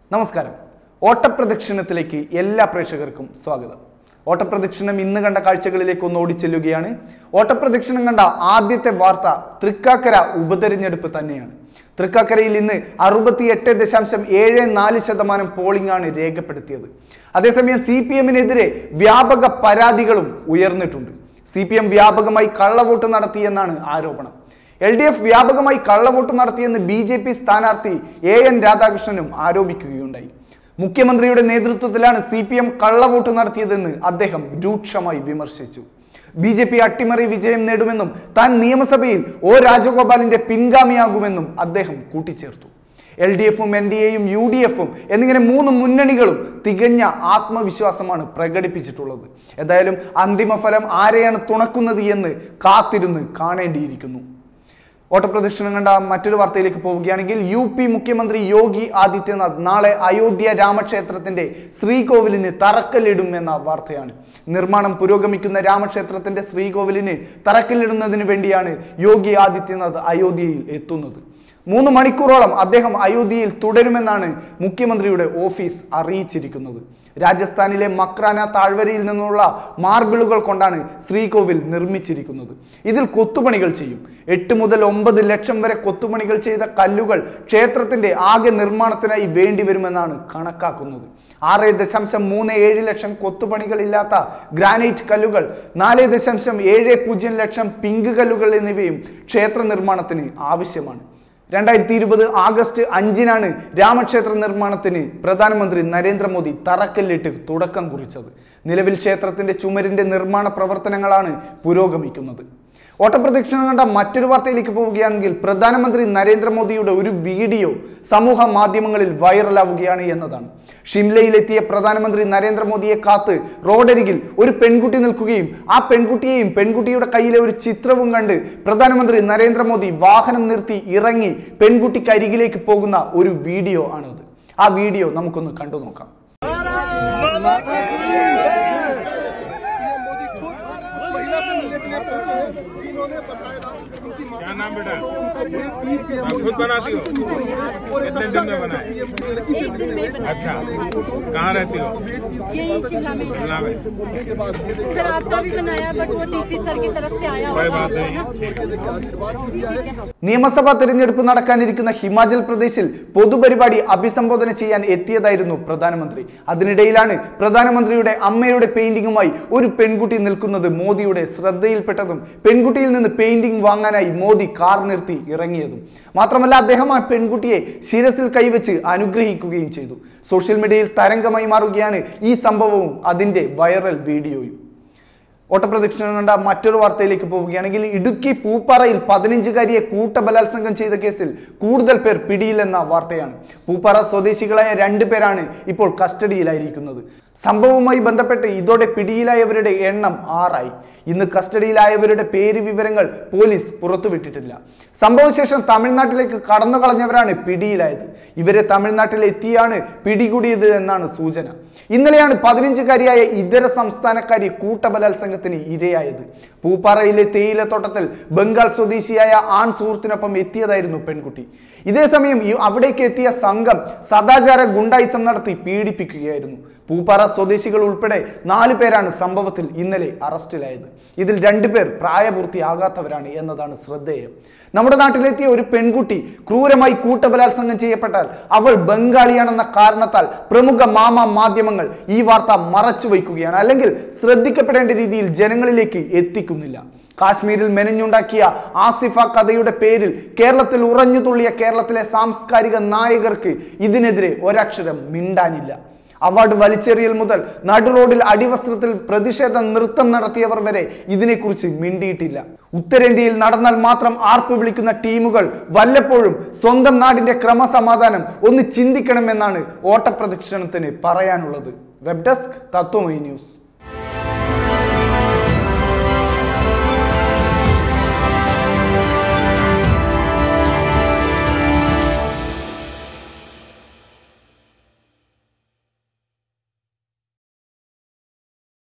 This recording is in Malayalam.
നമസ്കാരം ഓട്ടപ്രദക്ഷിണത്തിലേക്ക് എല്ലാ പ്രേക്ഷകർക്കും സ്വാഗതം ഓട്ടപ്രദക്ഷിണം ഇന്ന് കണ്ട കാഴ്ചകളിലേക്ക് ഒന്ന് ഓടിച്ചെല്ലുകയാണ് ഓട്ടപ്രദക്ഷിണം കണ്ട ആദ്യത്തെ വാർത്ത തൃക്കാക്കര ഉപതെരഞ്ഞെടുപ്പ് തന്നെയാണ് തൃക്കാക്കരയിൽ ഇന്ന് അറുപത്തിയെട്ട് ദശാംശം ഏഴ് നാല് ശതമാനം പോളിംഗ് ആണ് രേഖപ്പെടുത്തിയത് അതേസമയം സി പി എമ്മിനെതിരെ വ്യാപക പരാതികളും ഉയർന്നിട്ടുണ്ട് സി പി എം വ്യാപകമായി കള്ളവോട്ട് നടത്തിയെന്നാണ് ആരോപണം എൽ ഡി എഫ് വ്യാപകമായി കള്ളവോട്ട് നടത്തിയെന്ന് ബി ജെ പി സ്ഥാനാർത്ഥി എ എൻ രാധാകൃഷ്ണനും ആരോപിക്കുകയുണ്ടായി മുഖ്യമന്ത്രിയുടെ നേതൃത്വത്തിലാണ് സി പി എം കള്ളവോട്ട് നടത്തിയതെന്ന് അദ്ദേഹം രൂക്ഷമായി വിമർശിച്ചു ബി ജെ പി അട്ടിമറി വിജയം നേടുമെന്നും താൻ നിയമസഭയിൽ ഒ രാജഗോപാലിന്റെ പിൻഗാമിയാകുമെന്നും അദ്ദേഹം കൂട്ടിച്ചേർത്തു എൽ ഡി എഫും എൻ ഡി എയും യു ഡി എഫും എന്നിങ്ങനെ മൂന്ന് മുന്നണികളും തികഞ്ഞ ആത്മവിശ്വാസമാണ് പ്രകടിപ്പിച്ചിട്ടുള്ളത് എന്തായാലും അന്തിമ ഫലം ആരെയാണ് തുണക്കുന്നത് എന്ന് കാത്തിരുന്ന് കാണേണ്ടിയിരിക്കുന്നു ഓട്ടപ്രദക്ഷിണം കണ്ട മറ്റൊരു വാർത്തയിലേക്ക് പോവുകയാണെങ്കിൽ യു പി മുഖ്യമന്ത്രി യോഗി ആദിത്യനാഥ് നാളെ അയോധ്യ രാമക്ഷേത്രത്തിന്റെ ശ്രീകോവിലിന് തറക്കല്ലിടും എന്ന വാർത്തയാണ് നിർമ്മാണം പുരോഗമിക്കുന്ന രാമക്ഷേത്രത്തിന്റെ ശ്രീകോവിലിന് തറക്കല്ലിടുന്നതിന് വേണ്ടിയാണ് യോഗി ആദിത്യനാഥ് അയോധ്യയിൽ എത്തുന്നത് മൂന്ന് മണിക്കൂറോളം അദ്ദേഹം അയോധ്യയിൽ തുടരുമെന്നാണ് മുഖ്യമന്ത്രിയുടെ ഓഫീസ് അറിയിച്ചിരിക്കുന്നത് രാജസ്ഥാനിലെ മക്രാന താഴ്വരയിൽ നിന്നുള്ള മാർബിളുകൾ കൊണ്ടാണ് ശ്രീകോവിൽ നിർമ്മിച്ചിരിക്കുന്നത് ഇതിൽ കൊത്തുപണികൾ ചെയ്യും എട്ട് മുതൽ ഒമ്പത് ലക്ഷം വരെ കൊത്തുപണികൾ ചെയ്ത കല്ലുകൾ ക്ഷേത്രത്തിന്റെ ആകെ നിർമ്മാണത്തിനായി വേണ്ടിവരുമെന്നാണ് കണക്കാക്കുന്നത് ആറ് ദശാംശം മൂന്ന് ഏഴ് ലക്ഷം കൊത്തുപണികളില്ലാത്ത ഗ്രാനൈറ്റ് കല്ലുകൾ നാല് ദശാംശം ഏഴ് പൂജ്യം ലക്ഷം പിങ്ക് കല്ലുകൾ എന്നിവയും ക്ഷേത്ര നിർമ്മാണത്തിന് ആവശ്യമാണ് രണ്ടായിരത്തി ഇരുപത് ആഗസ്റ്റ് അഞ്ചിനാണ് രാമക്ഷേത്ര നിർമ്മാണത്തിന് പ്രധാനമന്ത്രി നരേന്ദ്രമോദി തറക്കല്ലിട്ട് തുടക്കം കുറിച്ചത് നിലവിൽ ക്ഷേത്രത്തിന്റെ ചുമരിന്റെ നിർമ്മാണ പ്രവർത്തനങ്ങളാണ് പുരോഗമിക്കുന്നത് ഓട്ടപ്രദക്ഷിണം കണ്ട മറ്റൊരു വാർത്തയിലേക്ക് പോവുകയാണെങ്കിൽ പ്രധാനമന്ത്രി നരേന്ദ്രമോദിയുടെ ഒരു വീഡിയോ സമൂഹ മാധ്യമങ്ങളിൽ വൈറലാവുകയാണ് എന്നതാണ് ഷിംലയിലെത്തിയ പ്രധാനമന്ത്രി നരേന്ദ്രമോദിയെ കാത്ത് റോഡരികിൽ ഒരു പെൺകുട്ടി നിൽക്കുകയും ആ പെൺകുട്ടിയെയും പെൺകുട്ടിയുടെ കയ്യിലെ ഒരു ചിത്രവും കണ്ട് പ്രധാനമന്ത്രി നരേന്ദ്രമോദി വാഹനം നിർത്തി ഇറങ്ങി പെൺകുട്ടിക്കരികിലേക്ക് പോകുന്ന ഒരു വീഡിയോ ആണത് ആ വീഡിയോ നമുക്കൊന്ന് കണ്ടു നോക്കാം मोदी खुद उस महिला से मिलने के लिए पहुंचे हैं जिन्होंने बकायदा उनकी मां क्या नाम बेटा पीएम आप खुद बनाती हो और एक कितने अच्छा दिन में बनाए पीएम की लड़की से एक दिन में बनाया अच्छा कहाँ रहती हो यही शिमला में शिमला में के बाद ये देखिए सर आपका भी बनाया बट वो टीसी सर की तरफ से आया कोई होगा बात आपको नहीं ना ठीक है देखिए आशीर्वाद भी दिया है നിയമസഭാ തെരഞ്ഞെടുപ്പ് നടക്കാനിരിക്കുന്ന ഹിമാചൽ പ്രദേശിൽ പൊതുപരിപാടി അഭിസംബോധന ചെയ്യാൻ എത്തിയതായിരുന്നു പ്രധാനമന്ത്രി അതിനിടയിലാണ് പ്രധാനമന്ത്രിയുടെ അമ്മയുടെ പെയിന്റിങ്ങുമായി ഒരു പെൺകുട്ടി നിൽക്കുന്നത് മോദിയുടെ ശ്രദ്ധയിൽപ്പെട്ടതും പെൺകുട്ടിയിൽ നിന്ന് പെയിന്റിംഗ് വാങ്ങാനായി മോദി കാർ നിർത്തി ഇറങ്ങിയതും മാത്രമല്ല അദ്ദേഹം ആ പെൺകുട്ടിയെ ശിരസിൽ കൈവച്ച് അനുഗ്രഹിക്കുകയും ചെയ്തു സോഷ്യൽ മീഡിയയിൽ തരംഗമായി മാറുകയാണ് ഈ സംഭവവും അതിന്റെ വൈറൽ വീഡിയോയും ഓട്ടപ്രദക്ഷിണം കണ്ട മറ്റൊരു വാർത്തയിലേക്ക് പോവുകയാണെങ്കിൽ ഇടുക്കി പൂപ്പാറയിൽ പതിനഞ്ചുകാരിയെ കൂട്ടബലാത്സംഗം ചെയ്ത കേസിൽ കൂടുതൽ പേർ പിടിയിലെന്ന വാർത്തയാണ് പൂപ്പാറ സ്വദേശികളായ രണ്ടു പേരാണ് ഇപ്പോൾ കസ്റ്റഡിയിലായിരിക്കുന്നത് സംഭവവുമായി ബന്ധപ്പെട്ട് ഇതോടെ പിടിയിലായവരുടെ എണ്ണം ആറായി ഇന്ന് കസ്റ്റഡിയിലായവരുടെ പേര് വിവരങ്ങൾ പോലീസ് പുറത്തുവിട്ടിട്ടില്ല സംഭവശേഷം തമിഴ്നാട്ടിലേക്ക് കടന്നു കളഞ്ഞവരാണ് പിടിയിലായത് ഇവരെ തമിഴ്നാട്ടിൽ എത്തിയാണ് പിടികൂടിയത് എന്നാണ് സൂചന ഇന്നലെയാണ് പതിനഞ്ചുകാരിയായ ഇതര സംസ്ഥാനക്കാരി കൂട്ടബലാത്സംഗത്തിന് ഇരയായത് പൂപ്പാറയിലെ തേയിലത്തോട്ടത്തിൽ ബംഗാൾ സ്വദേശിയായ ആൺ സുഹൃത്തിനൊപ്പം എത്തിയതായിരുന്നു പെൺകുട്ടി ഇതേസമയം ഈ അവിടേക്ക് എത്തിയ സംഘം സദാചാര ഗുണ്ടായിസം നടത്തി പീഡിപ്പിക്കുകയായിരുന്നു പൂപ്പാറ സ്വദേശികൾ ഉൾപ്പെടെ നാല് പേരാണ് സംഭവത്തിൽ ഇന്നലെ അറസ്റ്റിലായത് ഇതിൽ രണ്ടുപേർ പ്രായപൂർത്തിയാകാത്തവരാണ് എന്നതാണ് ശ്രദ്ധേയം നമ്മുടെ നാട്ടിലെത്തിയ ഒരു പെൺകുട്ടി ക്രൂരമായി കൂട്ടബലാത്സംഗം ചെയ്യപ്പെട്ടാൽ അവൾ ബംഗാളിയാണെന്ന കാരണത്താൽ പ്രമുഖ മാമ മാധ്യമങ്ങൾ ഈ വാർത്ത മറച്ചു വയ്ക്കുകയാണ് അല്ലെങ്കിൽ ശ്രദ്ധിക്കപ്പെടേണ്ട രീതിയിൽ ജനങ്ങളിലേക്ക് എത്തിക്കുന്നില്ല കാശ്മീരിൽ മെനഞ്ഞുണ്ടാക്കിയ ആസിഫ കഥയുടെ പേരിൽ കേരളത്തിൽ ഉറഞ്ഞു തുള്ളിയ കേരളത്തിലെ സാംസ്കാരിക നായകർക്ക് ഇതിനെതിരെ ഒരക്ഷരം മിണ്ടാനില്ല അവാർഡ് വലിച്ചെറിയൽ മുതൽ നടുറോഡിൽ അടിവസ്ത്രത്തിൽ പ്രതിഷേധ നൃത്തം നടത്തിയവർ വരെ ഇതിനെക്കുറിച്ച് മിണ്ടിയിട്ടില്ല ഉത്തരേന്ത്യയിൽ നടന്നാൽ മാത്രം ആർപ്പ് വിളിക്കുന്ന ടീമുകൾ വല്ലപ്പോഴും സ്വന്തം നാടിന്റെ ക്രമസമാധാനം ഒന്ന് ചിന്തിക്കണമെന്നാണ് ഓട്ടപ്രദക്ഷിണത്തിന് പറയാനുള്ളത് വെബ് ഡെസ്ക് തത്വമൈ ന്യൂസ്